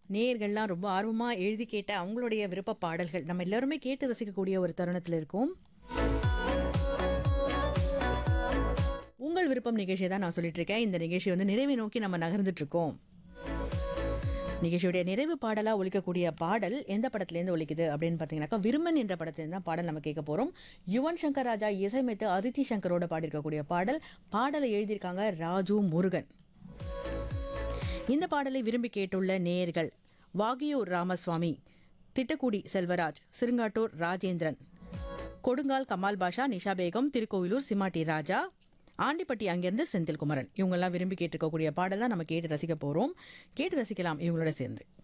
நேயர்கள்லாம் ரொம்ப ஆர்வமாக எழுதி கேட்ட அவங்களுடைய விருப்ப பாடல்கள் நம்ம எல்லாருமே கேட்டு ரசிக்கக்கூடிய ஒரு தருணத்தில் இருக்கும் உங்கள் விருப்பம் நிகழ்ச்சியை தான் நான் சொல்லிட்டு இருக்கேன் இந்த நிகழ்ச்சி வந்து நிறைவை நோக்கி நம்ம நகர்ந்துட்டு இருக்கோம் நிகழ்ச்சியுடைய நிறைவு பாடலா ஒலிக்கக்கூடிய பாடல் எந்த படத்துலேருந்து ஒலிக்குது அப்படின்னு பார்த்தீங்கன்னாக்கா விருமன் என்ற படத்துலேருந்து தான் பாடல் நம்ம கேட்க போகிறோம் யுவன் சங்கர் ராஜா இசையமைத்து அதித்தி சங்கரோட பாடியிருக்கக்கூடிய பாடல் பாடலை எழுதியிருக்காங்க ராஜு முருகன் இந்த பாடலை விரும்பி கேட்டுள்ள நேயர்கள் வாகியூர் ராமசுவாமி திட்டக்குடி செல்வராஜ் சிறுங்காட்டூர் ராஜேந்திரன் கொடுங்கால் கமால் பாஷா நிஷா பேகம் திருக்கோவிலூர் சிமாட்டி ராஜா ஆண்டிப்பட்டி அங்கிருந்து செந்தில்குமரன் இவங்கெல்லாம் விரும்பி கேட்டிருக்கக்கூடிய பாடல் தான் நம்ம கேட்டு ரசிக்க போகிறோம் கேட்டு ரசிக்கலாம் இவங்களோட சேர்ந்து